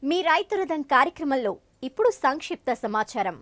మీ రైతు రథం కార్యక్రమంలో ఇప్పుడు సంక్షిప్త సమాచారం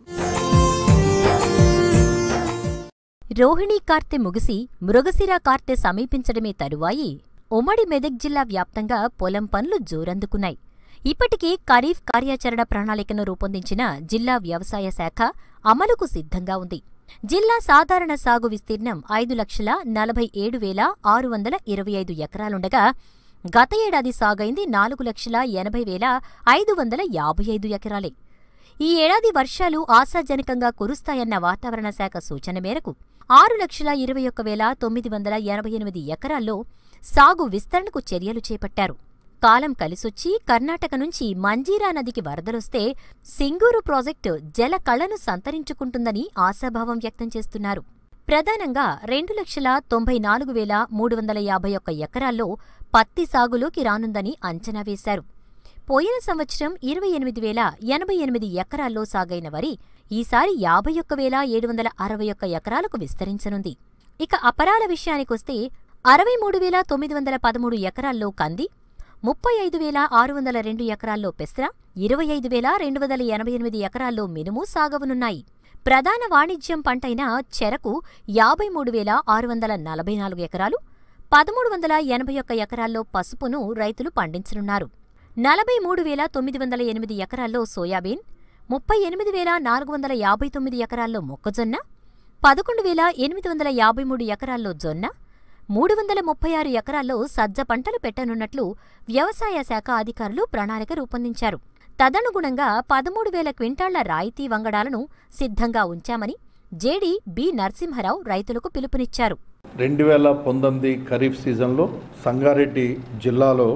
రోహిణీ కార్తె ముగిసి మృగశిర కార్తె సమీపించడమే తరువాయి ఉమ్మడి మెదక్ జిల్లా వ్యాప్తంగా పొలం పనులు జోరందుకున్నాయి ఇప్పటికే ఖరీఫ్ కార్యాచరణ ప్రణాళికను రూపొందించిన జిల్లా వ్యవసాయ శాఖ అమలుకు సిద్ధంగా ఉంది జిల్లా సాధారణ సాగు విస్తీర్ణం ఐదు లక్షల నలభై ఏడు వేల ఆరు వందల ఇరవై ఐదు ఎకరాలుండగా గత ఏడాది సాగైంది నాలుగు లక్షల ఎనభై వేల ఐదు వందల యాభై ఐదు ఎకరాలే ఈ ఏడాది వర్షాలు ఆశాజనకంగా కురుస్తాయన్న వాతావరణ శాఖ సూచన మేరకు ఆరు లక్షల ఇరవై ఒక్క వేల తొమ్మిది వందల ఎనభై ఎనిమిది ఎకరాల్లో సాగు విస్తరణకు చర్యలు చేపట్టారు కాలం కలిసొచ్చి కర్ణాటక నుంచి మంజీరా నదికి వరదలొస్తే సింగూరు ప్రాజెక్టు జల కళను సంతరించుకుంటుందని ఆశాభావం వ్యక్తం చేస్తున్నారు ప్రధానంగా రెండు లక్షల తొంభై నాలుగు వేల మూడు వందల యాభై ఒక్క ఎకరాల్లో పత్తి సాగులోకి రానుందని అంచనా వేశారు పోయిన సంవత్సరం ఇరవై ఎనిమిది వేల ఎనభై ఎనిమిది ఎకరాల్లో సాగైన వరి ఈసారి యాభై ఒక్క వేల ఏడు వందల అరవై ఒక్క ఎకరాలకు విస్తరించనుంది ఇక అపరాల విషయానికొస్తే అరవై మూడు వేల తొమ్మిది వందల పదమూడు ఎకరాల్లో కంది ముప్పై ఐదు వేల ఆరు వందల రెండు ఎకరాల్లో పెసర ఇరవై ఐదు వేల రెండు వందల ఎనభై ఎనిమిది ఎకరాల్లో మినుము సాగవనున్నాయి ప్రధాన వాణిజ్యం పంటైన చెరకు యాభై మూడు వేల ఆరు వందల నలభై నాలుగు ఎకరాలు పదమూడు వందల ఎనభై ఒక్క ఎకరాల్లో పసుపును రైతులు పండించనున్నారు నలభై మూడు వేల తొమ్మిది వందల ఎనిమిది ఎకరాల్లో సోయాబీన్ ముప్పై ఎనిమిది వేల నాలుగు వందల యాభై తొమ్మిది ఎకరాల్లో మొక్కజొన్న పదకొండు వేల ఎనిమిది వందల యాభై మూడు ఎకరాల్లో జొన్న మూడు వందల ముప్పై ఆరు ఎకరాల్లో సజ్జ పంటలు పెట్టనున్నట్లు వ్యవసాయ శాఖ అధికారులు ప్రణాళిక రూపొందించారు తదనుగుణంగా పదమూడు వేల క్వింటాళ్ల రాయితీ వంగడాలను సిద్ధంగా ఉంచామని జేడీ బి నరసింహరావు రైతులకు పిలుపునిచ్చారు రెండు వేల పంతొమ్మిది ఖరీఫ్ సీజన్లో సంగారెడ్డి జిల్లాలో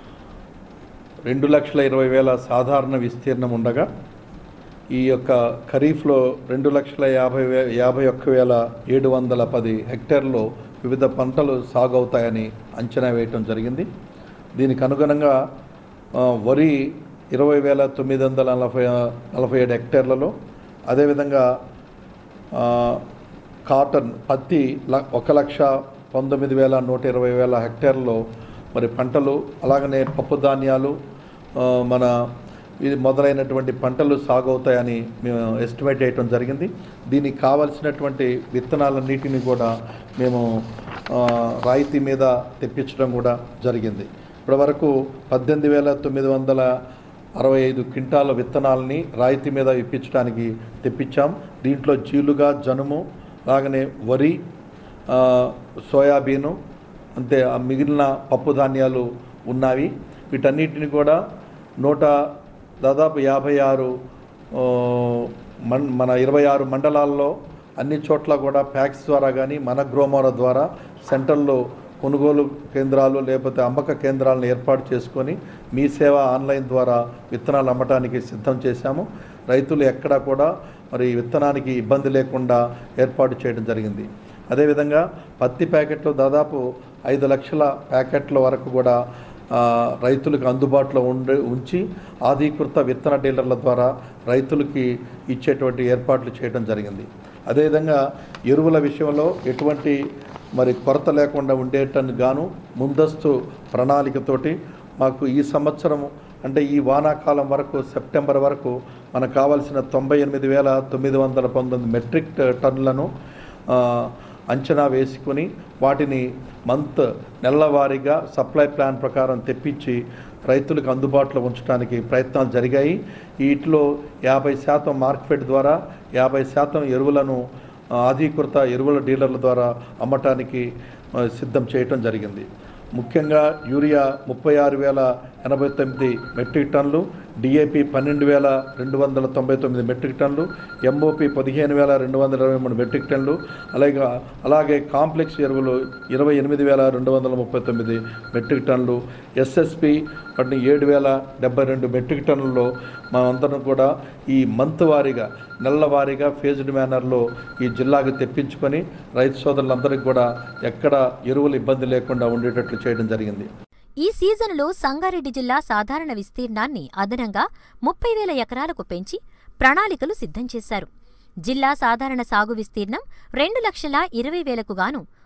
రెండు లక్షల ఇరవై వేల సాధారణ విస్తీర్ణం ఉండగా ఈ యొక్క ఖరీఫ్లో రెండు లక్షల యాభై వే యాభై ఒక్క వేల ఏడు వందల పది హెక్టార్లో వివిధ పంటలు సాగు అవుతాయని అంచనా వేయటం జరిగింది దీనికి అనుగుణంగా ఆ, వరి ఇరవై వేల తొమ్మిది వందల నలభై నలభై ఏడు హెక్టార్లలో అదేవిధంగా ఆ, కాటన్ పత్తి ల- ఒక లక్ష పంతొమ్మిది వేల నూట ఇరవై వేల హెక్టార్లలో మరి పంటలు అలాగనే పప్పు ధాన్యాలు ఆ, మన ఇది మొదలైనటువంటి పంటలు సాగు అవుతాయని మేము ఎస్టిమేట్ చేయటం జరిగింది దీనికి కావలసినటువంటి విత్తనాలన్నిటిని కూడా మేము ఆ, రాయితీ మీద తెప్పించడం కూడా జరిగింది ఇప్పటివరకు పద్దెనిమిది వేల తొమ్మిది వందల అరవై ఐదు క్వింటాల విత్తనాలని రాయితీ మీద ఇప్పించడానికి తెప్పించాం దీంట్లో జీలుగా జనుము అలాగనే వరి ఆ, సోయాబీను అంతే ఆ మిగిలిన పప్పు ధాన్యాలు ఉన్నవి వీటన్నిటిని కూడా నూట దాదాపు యాభై ఆరు ఆ, మన్ మన ఇరవై ఆరు మండలాల్లో అన్ని చోట్ల కూడా ప్యాక్స్ ద్వారా కానీ మన గ్రోమోర ద్వారా సెంటర్లో కొనుగోలు కేంద్రాలు లేకపోతే అమ్మక కేంద్రాలను ఏర్పాటు చేసుకొని మీ సేవ ఆన్లైన్ ద్వారా విత్తనాలు అమ్మటానికి సిద్ధం చేశాము రైతులు ఎక్కడా కూడా మరి విత్తనానికి ఇబ్బంది లేకుండా ఏర్పాటు చేయడం జరిగింది అదేవిధంగా పత్తి ప్యాకెట్లు దాదాపు ఐదు లక్షల ప్యాకెట్ల వరకు కూడా ఆ, రైతులకు అందుబాటులో ఉండి ఉంచి ఆధీకృత విత్తన డీలర్ల ద్వారా రైతులకి ఇచ్చేటువంటి ఏర్పాట్లు చేయడం జరిగింది అదేవిధంగా ఎరువుల విషయంలో ఎటువంటి మరి కొరత లేకుండా ఉండేటానికి గాను ముందస్తు ప్రణాళికతోటి మాకు ఈ సంవత్సరం అంటే ఈ వానాకాలం వరకు సెప్టెంబర్ వరకు మనకు కావాల్సిన తొంభై ఎనిమిది వేల తొమ్మిది వందల పంతొమ్మిది మెట్రిక్ టన్నులను ఆ, అంచనా వేసుకుని వాటిని మంత్ నెలవారీగా సప్లై ప్లాన్ ప్రకారం తెప్పించి రైతులకు అందుబాటులో ఉంచడానికి ప్రయత్నాలు జరిగాయి వీటిలో యాభై శాతం మార్కెట్ ద్వారా యాభై శాతం ఎరువులను ఆ, అధీకృత ఎరువుల డీలర్ల ద్వారా అమ్మటానికి ఆ, సిద్ధం చేయటం జరిగింది ముఖ్యంగా యూరియా ముప్పై ఆరు వేల ఎనభై తొమ్మిది మెట్రిక్ టన్నులు డిఏపి పన్నెండు వేల రెండు వందల తొంభై తొమ్మిది మెట్రిక్ టన్నులు ఎంఓపి పదిహేను వేల రెండు వందల ఇరవై మూడు మెట్రిక్ టన్నులు అలాగే అలాగే కాంప్లెక్స్ ఎరువులు ఇరవై ఎనిమిది వేల రెండు వందల ముప్పై తొమ్మిది మెట్రిక్ టన్నులు ఎస్ఎస్పి వాటిని ఏడు వేల డెబ్బై రెండు మెట్రిక్ టన్నుల్లో మనమందరం కూడా ఈ మంత్ వారీగా నెలల వారీగా ఫేజ్డ్ మేనర్లో ఈ జిల్లాకు తెప్పించుకొని రైతు సోదరులందరికీ కూడా ఎక్కడ ఎరువులు ఇబ్బంది లేకుండా ఉండేటట్లు చేయడం జరిగింది ఈ సీజన్లో సంగారెడ్డి జిల్లా సాధారణ విస్తీర్ణాన్ని అదనంగా ముప్పై వేల ఎకరాలకు పెంచి ప్రణాళికలు సిద్ధం చేశారు జిల్లా సాధారణ సాగు విస్తీర్ణం రెండు లక్షల ఇరవై వేలకు గాను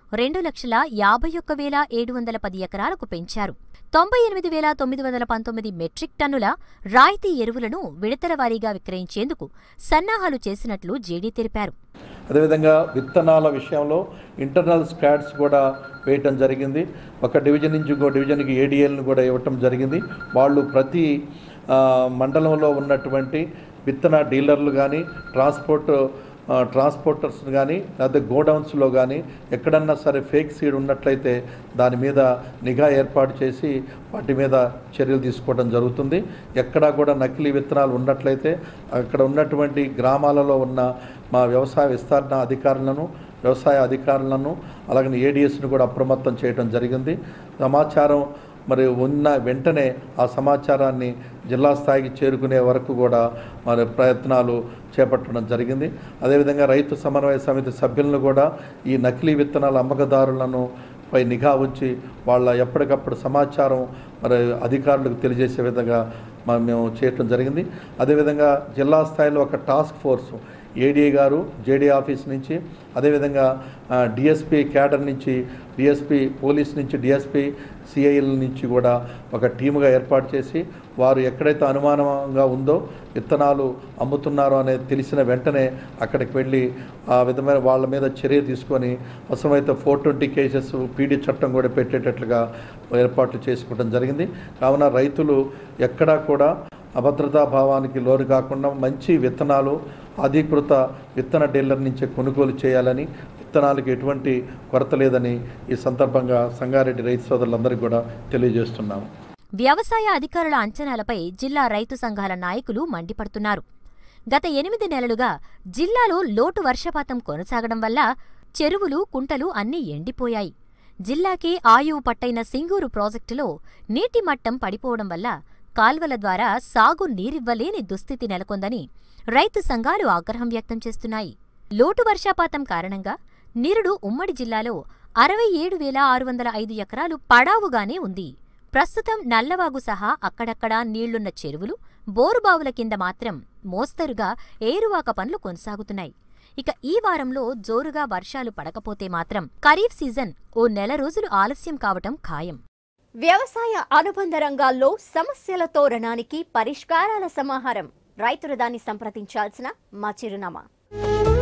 రెండు లక్షల యాభై ఒక్క వేల ఏడు వందల పది ఎకరాలకు పెంచారు తొంభై ఎనిమిది వేల తొమ్మిది వందల పంతొమ్మిది మెట్రిక్ టన్నుల రాయితీ ఎరువులను విడతల వారీగా విక్రయించేందుకు సన్నాహాలు చేసినట్లు జేడీ తెలిపారు అదేవిధంగా విత్తనాల విషయంలో ఇంటర్నల్ స్క్వాడ్స్ కూడా వేయటం జరిగింది ఒక డివిజన్ నుంచి ఇంకో డివిజన్కి ఏడిఎల్ని కూడా ఇవ్వటం జరిగింది వాళ్ళు ప్రతి ఆ, మండలంలో ఉన్నటువంటి విత్తన డీలర్లు కానీ ట్రాన్స్పోర్ట్ ఆ, ట్రాన్స్పోర్టర్స్ కానీ లేకపోతే గోడౌన్స్లో కానీ ఎక్కడన్నా సరే ఫేక్ సీడ్ ఉన్నట్లయితే దాని మీద నిఘా ఏర్పాటు చేసి వాటి మీద చర్యలు తీసుకోవడం జరుగుతుంది ఎక్కడా కూడా నకిలీ విత్తనాలు ఉన్నట్లయితే అక్కడ ఉన్నటువంటి గ్రామాలలో ఉన్న మా వ్యవసాయ విస్తరణ అధికారులను వ్యవసాయ అధికారులను అలాగే ఏడిఎస్ను కూడా అప్రమత్తం చేయడం జరిగింది సమాచారం మరి ఉన్న వెంటనే ఆ సమాచారాన్ని జిల్లా స్థాయికి చేరుకునే వరకు కూడా మరి ప్రయత్నాలు చేపట్టడం జరిగింది అదేవిధంగా రైతు సమన్వయ సమితి సభ్యులను కూడా ఈ నకిలీ విత్తనాల అమ్మకదారులను పై నిఘా ఉంచి వాళ్ళ ఎప్పటికప్పుడు సమాచారం మరి అధికారులకు తెలియజేసే విధంగా మ- మేము చేయటం జరిగింది అదేవిధంగా జిల్లా స్థాయిలో ఒక టాస్క్ ఫోర్స్ ఏడీఏ గారు జేడీ ఆఫీస్ నుంచి అదేవిధంగా డిఎస్పి క్యాడర్ నుంచి డిఎస్పి పోలీస్ నుంచి డిఎస్పి సిఐఎల్ నుంచి కూడా ఒక టీముగా ఏర్పాటు చేసి వారు ఎక్కడైతే అనుమానంగా ఉందో విత్తనాలు అమ్ముతున్నారో అనేది తెలిసిన వెంటనే అక్కడికి వెళ్ళి ఆ విధమైన వాళ్ళ మీద చర్య తీసుకొని అవసరమైతే ఫోర్ ట్వంటీ కేసెస్ పీడీ చట్టం కూడా పెట్టేటట్లుగా ఏర్పాట్లు చేసుకోవడం జరిగింది కావున రైతులు ఎక్కడా కూడా అభద్రతా భావానికి లోను కాకుండా మంచి విత్తనాలు అధీకృత విత్తన డీలర్ నుంచే కొనుగోలు చేయాలని విత్తనాలకు ఎటువంటి కొరత లేదని ఈ సందర్భంగా సంగారెడ్డి రైతు సోదరులందరికీ కూడా తెలియజేస్తున్నాము వ్యవసాయ అధికారుల అంచనాలపై జిల్లా రైతు సంఘాల నాయకులు మండిపడుతున్నారు గత ఎనిమిది నెలలుగా జిల్లాలో లోటు వర్షపాతం కొనసాగడం వల్ల చెరువులు కుంటలు అన్నీ ఎండిపోయాయి జిల్లాకే ఆయువు పట్టైన సింగూరు ప్రాజెక్టులో నీటి మట్టం పడిపోవడం వల్ల కాల్వల ద్వారా సాగు నీరివ్వలేని దుస్థితి నెలకొందని రైతు సంఘాలు ఆగ్రహం వ్యక్తం చేస్తున్నాయి లోటు వర్షపాతం కారణంగా నిరుడు ఉమ్మడి జిల్లాలో అరవై ఏడు వేల ఆరు వందల ఐదు ఎకరాలు పడావుగానే ఉంది ప్రస్తుతం నల్లవాగు సహా అక్కడక్కడా నీళ్లున్న చెరువులు బోరుబావుల కింద మాత్రం మోస్తరుగా ఏరువాక పనులు కొనసాగుతున్నాయి ఇక ఈ వారంలో జోరుగా వర్షాలు పడకపోతే మాత్రం ఖరీఫ్ సీజన్ ఓ నెల రోజులు ఆలస్యం కావటం ఖాయం వ్యవసాయ అనుబంధ రంగాల్లో సమస్యల తోరణానికి పరిష్కారాల సమాహారం రైతులు దాన్ని సంప్రదించాల్సిన మా చిరునామా